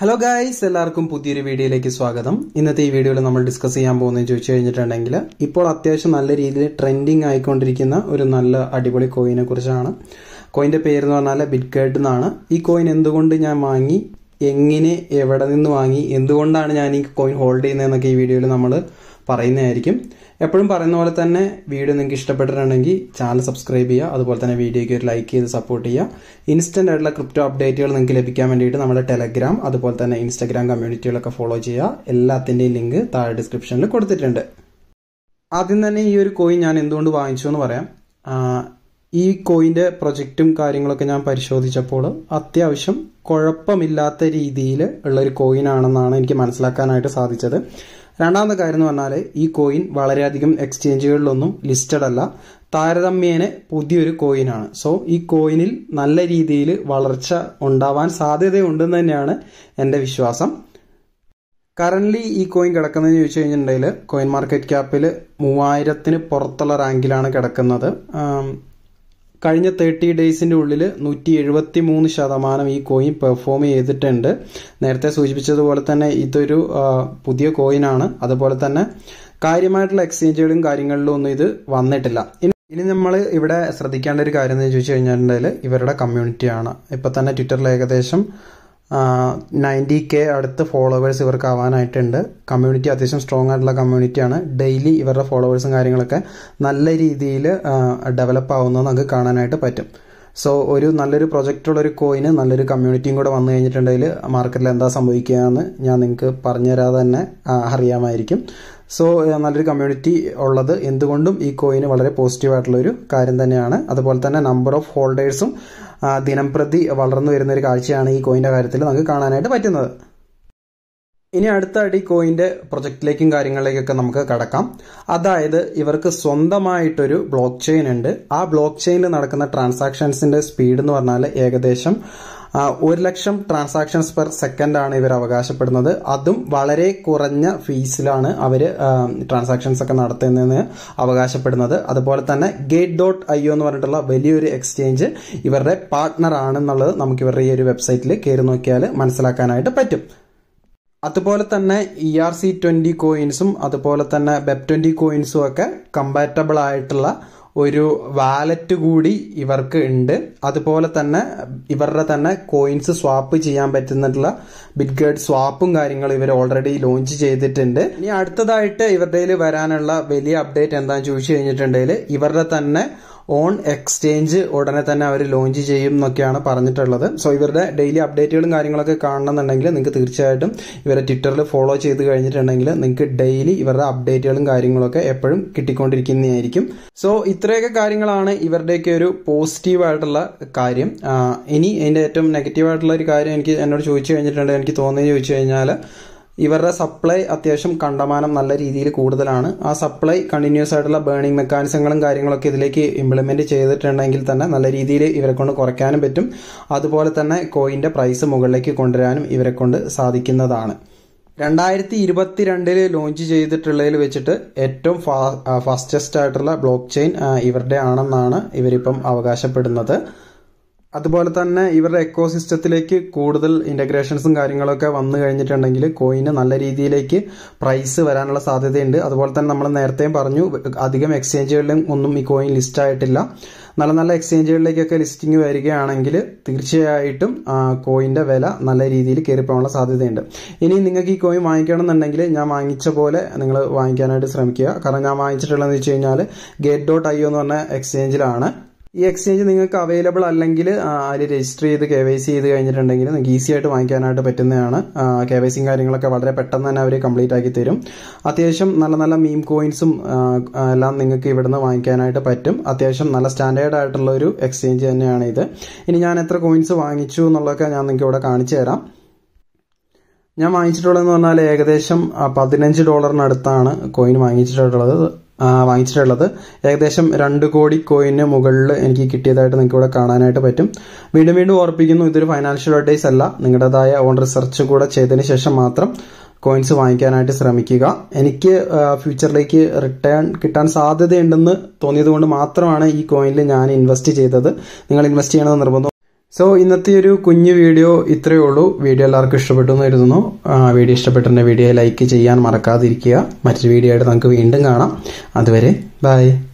hello guys എല്ലാവർക്കും പുതിയൊരു വീഡിയോയിലേക്ക് സ്വാഗതം ഇന്നത്തെ ഈ വീഡിയോയിൽ നമ്മൾ ഡിസ്കസ് ചെയ്യാൻ പോകുന്നത് ചോദിച്ചു കഴിഞ്ഞിട്ടുണ്ടെങ്കിൽ ഇപ്പോൾ അത്യാവശ്യം നല്ല രീതിയിൽ ട്രെൻഡിങ് ആയിക്കൊണ്ടിരിക്കുന്ന ഒരു നല്ല അടിപൊളി കോയിനെ കുറിച്ചാണ് കോയിന്റെ പേര് എന്ന് പറഞ്ഞാൽ ബിറ്റ്കേഡ് എന്നാണ് ഈ കോയിൻ എന്തുകൊണ്ട് ഞാൻ വാങ്ങി എങ്ങനെ എവിടെ നിന്ന് വാങ്ങി എന്തുകൊണ്ടാണ് ഞാൻ ഈ കോയിൻ ഹോൾഡ് ചെയ്യുന്നതെന്നൊക്കെ ഈ വീഡിയോയിൽ നമ്മൾ പറയുന്നതായിരിക്കും എപ്പോഴും പറയുന്ന പോലെ തന്നെ വീഡിയോ നിങ്ങൾക്ക് ഇഷ്ടപ്പെട്ടിട്ടുണ്ടെങ്കിൽ ചാനൽ സബ്സ്ക്രൈബ് ചെയ്യുക അതുപോലെ തന്നെ വീഡിയോയ്ക്ക് ഒരു ലൈക്ക് ചെയ്ത് സപ്പോർട്ട് ചെയ്യുക ഇൻസ്റ്റന്റ് ആയിട്ടുള്ള ക്രിപ്റ്റോ അപ്ഡേറ്റുകൾ നിങ്ങൾക്ക് ലഭിക്കാൻ വേണ്ടിയിട്ട് നമ്മുടെ ടെലഗ്രാം അതുപോലെ തന്നെ ഇൻസ്റ്റാഗ്രാം കമ്മ്യൂണിറ്റികളൊക്കെ ഫോളോ ചെയ്യുക എല്ലാത്തിൻ്റെയും ലിങ്ക് താഴെ ഡിസ്ക്രിപ്ഷനിൽ കൊടുത്തിട്ടുണ്ട് ആദ്യം തന്നെ ഈ ഒരു കോയിൻ ഞാൻ എന്തുകൊണ്ട് വാങ്ങിച്ചു എന്ന് പറയാം ഈ കോയിന്റെ പ്രൊജക്റ്റും കാര്യങ്ങളൊക്കെ ഞാൻ പരിശോധിച്ചപ്പോൾ അത്യാവശ്യം കുഴപ്പമില്ലാത്ത രീതിയിൽ ഉള്ള ഒരു കോയിൻ ആണെന്നാണ് എനിക്ക് മനസ്സിലാക്കാനായിട്ട് സാധിച്ചത് രണ്ടാമത്തെ കാര്യം എന്ന് പറഞ്ഞാൽ ഈ കോയിൻ വളരെയധികം എക്സ്ചേഞ്ചുകളിലൊന്നും ലിസ്റ്റഡ് അല്ല താരതമ്യേന പുതിയൊരു കോയിനാണ് സോ ഈ കോയിനിൽ നല്ല രീതിയിൽ വളർച്ച ഉണ്ടാവാൻ സാധ്യതയുണ്ടെന്ന് തന്നെയാണ് എൻ്റെ വിശ്വാസം കറന്റ് ഈ കോയിൻ കിടക്കുന്നതെന്ന് ചോദിച്ചു കഴിഞ്ഞിട്ടുണ്ടെങ്കിൽ കോയിൻ മാർക്കറ്റ് ക്യാപ്പിൽ മൂവായിരത്തിന് പുറത്തുള്ള റാങ്കിലാണ് കിടക്കുന്നത് കഴിഞ്ഞ തേർട്ടി ഡേയ്സിന്റെ ഉള്ളിൽ നൂറ്റി എഴുപത്തി മൂന്ന് ശതമാനം ഈ കോയിൻ പെർഫോം ചെയ്തിട്ടുണ്ട് നേരത്തെ സൂചിപ്പിച്ചതുപോലെ തന്നെ ഇതൊരു പുതിയ കോയിനാണ് അതുപോലെ തന്നെ കാര്യമായിട്ടുള്ള എക്സ്ചേഞ്ചുകളും കാര്യങ്ങളിലും ഒന്നും ഇത് വന്നിട്ടില്ല ഇനി നമ്മൾ ഇവിടെ ശ്രദ്ധിക്കേണ്ട ഒരു കാര്യം എന്ന് ചോദിച്ചു കഴിഞ്ഞിട്ടുണ്ടെങ്കിൽ ഇവരുടെ കമ്മ്യൂണിറ്റിയാണ് ഇപ്പൊ തന്നെ ട്വിറ്ററിൽ ഏകദേശം നയൻറ്റി കെ അടുത്ത് ഫോളോവേഴ്സ് ഇവർക്ക് ആവാനായിട്ടുണ്ട് കമ്മ്യൂണിറ്റി അത്യാവശ്യം സ്ട്രോങ് ആയിട്ടുള്ള കമ്മ്യൂണിറ്റിയാണ് ഡെയിലി ഇവരുടെ ഫോളോവേഴ്സും കാര്യങ്ങളൊക്കെ നല്ല രീതിയിൽ ഡെവലപ്പ് ആവുന്നത് നമുക്ക് കാണാനായിട്ട് പറ്റും സോ ഒരു നല്ലൊരു പ്രൊജക്റ്റുള്ള ഒരു കോയിന് നല്ലൊരു കമ്മ്യൂണിറ്റിയും കൂടെ വന്നു കഴിഞ്ഞിട്ടുണ്ടെങ്കിൽ മാർക്കറ്റിൽ എന്താ സംഭവിക്കുക എന്ന് ഞാൻ നിങ്ങൾക്ക് പറഞ്ഞുതരാതെ തന്നെ അറിയാമായിരിക്കും സോ നല്ലൊരു കമ്മ്യൂണിറ്റി ഉള്ളത് എന്തുകൊണ്ടും ഈ കോയിന് വളരെ പോസിറ്റീവ് ആയിട്ടുള്ള ഒരു കാര്യം തന്നെയാണ് അതുപോലെ തന്നെ നമ്പർ ഓഫ് ഹോൾഡേഴ്സും ദിനം പ്രതി വളർന്നു വരുന്ന ഒരു കാഴ്ചയാണ് ഈ കോയിന്റെ കാര്യത്തിൽ നമുക്ക് കാണാനായിട്ട് പറ്റുന്നത് ഇനി അടുത്ത അടി കോയിന്റെ പ്രൊജക്റ്റിലേക്കും കാര്യങ്ങളിലേക്കൊക്കെ നമുക്ക് കടക്കാം അതായത് ഇവർക്ക് സ്വന്തമായിട്ടൊരു ബ്ലോക്ക് ചെയിൻ ഉണ്ട് ആ ബ്ലോക്ക് ചെയിനിൽ നടക്കുന്ന ട്രാൻസാക്ഷൻസിന്റെ സ്പീഡ് എന്ന് പറഞ്ഞാൽ ഏകദേശം ഒരു ലക്ഷം ട്രാൻസാക്ഷൻസ് പെർ സെക്കൻഡ് ആണ് ഇവർ അവകാശപ്പെടുന്നത് അതും വളരെ കുറഞ്ഞ ഫീസിലാണ് അവർ ട്രാൻസാക്ഷൻസ് ഒക്കെ നടത്തുന്നതെന്ന് അവകാശപ്പെടുന്നത് അതുപോലെ തന്നെ ഗേറ്റ് ഡോട്ട് ഐ എന്ന് പറഞ്ഞിട്ടുള്ള വലിയൊരു എക്സ്ചേഞ്ച് ഇവരുടെ പാർട്ട്ണർ ആണെന്നുള്ളത് നമുക്ക് ഇവരുടെ ഈ ഒരു വെബ്സൈറ്റിൽ കയറി നോക്കിയാൽ മനസ്സിലാക്കാനായിട്ട് പറ്റും അതുപോലെ തന്നെ ഇ ആർ സി ട്വന്റി കോയിൻസും അതുപോലെ തന്നെ വെബ് ട്വന്റി കോയിൻസും ഒക്കെ കമ്പാറ്റബിൾ ആയിട്ടുള്ള ഒരു വാലറ്റ് കൂടി ഇവർക്ക് ഉണ്ട് അതുപോലെ തന്നെ ഇവരുടെ തന്നെ കോയിൻസ് സ്വാപ്പ് ചെയ്യാൻ പറ്റുന്നിട്ടുള്ള ബിറ്റ്ഗേഡ് സ്വാപ്പും കാര്യങ്ങളും ഇവർ ഓൾറെഡി ലോഞ്ച് ചെയ്തിട്ടുണ്ട് ഇനി അടുത്തതായിട്ട് ഇവരുടെ വരാനുള്ള വലിയ അപ്ഡേറ്റ് എന്താണെന്ന് ചോദിച്ചു കഴിഞ്ഞിട്ടുണ്ടെങ്കിൽ ഇവരുടെ തന്നെ ഓൺ എക്സ്ചേഞ്ച് ഉടനെ തന്നെ അവർ ലോഞ്ച് ചെയ്യും എന്നൊക്കെയാണ് പറഞ്ഞിട്ടുള്ളത് സോ ഇവരുടെ ഡെയിലി അപ്ഡേറ്റുകളും കാര്യങ്ങളൊക്കെ കാണണമെന്നുണ്ടെങ്കിൽ നിങ്ങൾക്ക് തീർച്ചയായിട്ടും ഇവരെ ട്വിറ്ററിൽ ഫോളോ ചെയ്ത് കഴിഞ്ഞിട്ടുണ്ടെങ്കിൽ നിങ്ങൾക്ക് ഡെയിലി ഇവരുടെ അപ്ഡേറ്റുകളും കാര്യങ്ങളൊക്കെ എപ്പോഴും കിട്ടിക്കൊണ്ടിരിക്കുന്നതായിരിക്കും സോ ഇത്രയൊക്കെ കാര്യങ്ങളാണ് ഇവരുടെയൊക്കെ ഒരു പോസിറ്റീവ് ആയിട്ടുള്ള കാര്യം ഇനി അതിന്റെ ഏറ്റവും നെഗറ്റീവ് ആയിട്ടുള്ള ഒരു കാര്യം എനിക്ക് എന്നോട് ചോദിച്ചു കഴിഞ്ഞിട്ടുണ്ടെങ്കിൽ എനിക്ക് തോന്നുന്നത് ചോദിച്ചു കഴിഞ്ഞാൽ ഇവരുടെ സപ്ലൈ അത്യാവശ്യം കണ്ടമാനം നല്ല രീതിയിൽ കൂടുതലാണ് ആ സപ്ലൈ കണ്ടിന്യൂസ് ആയിട്ടുള്ള ബേണിംഗ് മെക്കാനിസങ്ങളും കാര്യങ്ങളൊക്കെ ഇതിലേക്ക് ഇംപ്ലിമെന്റ് ചെയ്തിട്ടുണ്ടെങ്കിൽ തന്നെ നല്ല രീതിയിൽ ഇവരെ കൊണ്ട് കുറയ്ക്കാനും പറ്റും അതുപോലെ തന്നെ കോയിന്റെ പ്രൈസ് മുകളിലേക്ക് കൊണ്ടുവരാനും ഇവരെ കൊണ്ട് സാധിക്കുന്നതാണ് രണ്ടായിരത്തി ഇരുപത്തിരണ്ടില് ലോഞ്ച് ചെയ്തിട്ടുള്ളതിൽ വെച്ചിട്ട് ഏറ്റവും ഫാസ്റ്റസ്റ്റ് ആയിട്ടുള്ള ബ്ലോക്ക് ചെയിൻ ഇവരുടെ ആണെന്നാണ് ഇവരിപ്പം അവകാശപ്പെടുന്നത് അതുപോലെ തന്നെ ഇവരുടെ എക്കോ സിസ്റ്റത്തിലേക്ക് കൂടുതൽ ഇന്റഗ്രേഷൻസും കാര്യങ്ങളൊക്കെ വന്നു കഴിഞ്ഞിട്ടുണ്ടെങ്കിൽ കോയിന് നല്ല രീതിയിലേക്ക് പ്രൈസ് വരാനുള്ള സാധ്യതയുണ്ട് അതുപോലെ തന്നെ നമ്മൾ നേരത്തെയും പറഞ്ഞു അധികം എക്സ്ചേഞ്ചുകളിലും ഒന്നും ഈ കോയിൻ ലിസ്റ്റ് ആയിട്ടില്ല നല്ല നല്ല എക്സ്ചേഞ്ചുകളിലേക്കൊക്കെ ലിസ്റ്റിംഗ് വരികയാണെങ്കിൽ തീർച്ചയായിട്ടും കോയിന്റെ വില നല്ല രീതിയിൽ കയറിപ്പോകാനുള്ള സാധ്യതയുണ്ട് ഇനി നിങ്ങൾക്ക് ഈ കോയിൻ വാങ്ങിക്കണമെന്നുണ്ടെങ്കിൽ ഞാൻ വാങ്ങിച്ച പോലെ നിങ്ങൾ വാങ്ങിക്കാനായിട്ട് ശ്രമിക്കുക കാരണം ഞാൻ വാങ്ങിച്ചിട്ടുള്ളതെന്ന് വെച്ച് കഴിഞ്ഞാൽ ഗേറ്റ് ഡോട്ട് ഐ എന്ന് പറഞ്ഞ എക്സ്ചേഞ്ചിലാണ് ഈ എക്സ്ചേഞ്ച് നിങ്ങൾക്ക് അവൈലബിൾ അല്ലെങ്കിൽ അതിൽ രജിസ്റ്റർ ചെയ്ത് കെ വൈ സി ചെയ്ത് കഴിഞ്ഞിട്ടുണ്ടെങ്കിൽ നിങ്ങൾക്ക് ഈസി ആയിട്ട് വാങ്ങിക്കാനായിട്ട് പറ്റുന്നതാണ് കെ വൈ സിയും കാര്യങ്ങളൊക്കെ വളരെ പെട്ടെന്ന് തന്നെ അവർ കംപ്ലീറ്റ് ആക്കി തരും അത്യാവശ്യം നല്ല നല്ല മീം കോയിൻസും എല്ലാം നിങ്ങൾക്ക് ഇവിടുന്ന് വാങ്ങിക്കാനായിട്ട് പറ്റും അത്യാവശ്യം നല്ല സ്റ്റാൻഡേർഡ് ആയിട്ടുള്ള ഒരു എക്സ്ചേഞ്ച് തന്നെയാണ് ഇത് ഇനി ഞാൻ എത്ര കോയിൻസ് വാങ്ങിച്ചു എന്നുള്ളതൊക്കെ ഞാൻ നിങ്ങൾക്ക് ഇവിടെ കാണിച്ചു തരാം ഞാൻ വാങ്ങിച്ചിട്ടുള്ളതെന്ന് പറഞ്ഞാൽ ഏകദേശം പതിനഞ്ച് ഡോളറിനടുത്താണ് കോയിൻ വാങ്ങിച്ചിട്ടുള്ളത് വാങ്ങിച്ചിട്ടുള്ളത് ഏകദേശം രണ്ട് കോടി കോയിന് മുകളിൽ എനിക്ക് കിട്ടിയതായിട്ട് നിങ്ങൾക്ക് ഇവിടെ കാണാനായിട്ട് പറ്റും വീണ്ടും വീണ്ടും ഓർപ്പിക്കുന്നു ഇതൊരു ഫൈനാൻഷ്യൽ അഡ്വൈസ് അല്ല നിങ്ങളുടേതായ ഓൺ റിസർച്ച് കൂടെ ചെയ്തതിന് ശേഷം മാത്രം കോയിൻസ് വാങ്ങിക്കാനായിട്ട് ശ്രമിക്കുക എനിക്ക് ഫ്യൂച്ചറിലേക്ക് റിട്ടേൺ കിട്ടാൻ സാധ്യതയുണ്ടെന്ന് തോന്നിയത് കൊണ്ട് മാത്രമാണ് ഈ കോയിനിൽ ഞാൻ ഇൻവെസ്റ്റ് ചെയ്തത് നിങ്ങൾ ഇൻവെസ്റ്റ് ചെയ്യണമെന്ന് നിർബന്ധം സോ ഇന്നത്തെ ഒരു കുഞ്ഞു വീഡിയോ ഇത്രയേ ഉള്ളൂ വീഡിയോ എല്ലാവർക്കും ഇഷ്ടപ്പെട്ടു എന്ന് കരുതുന്നു വീഡിയോ ഇഷ്ടപ്പെട്ടെൻ്റെ വീഡിയോ ലൈക്ക് ചെയ്യാൻ മറക്കാതിരിക്കുക മറ്റൊരു വീഡിയോ ആയിട്ട് നമുക്ക് വീണ്ടും കാണാം അതുവരെ ബൈ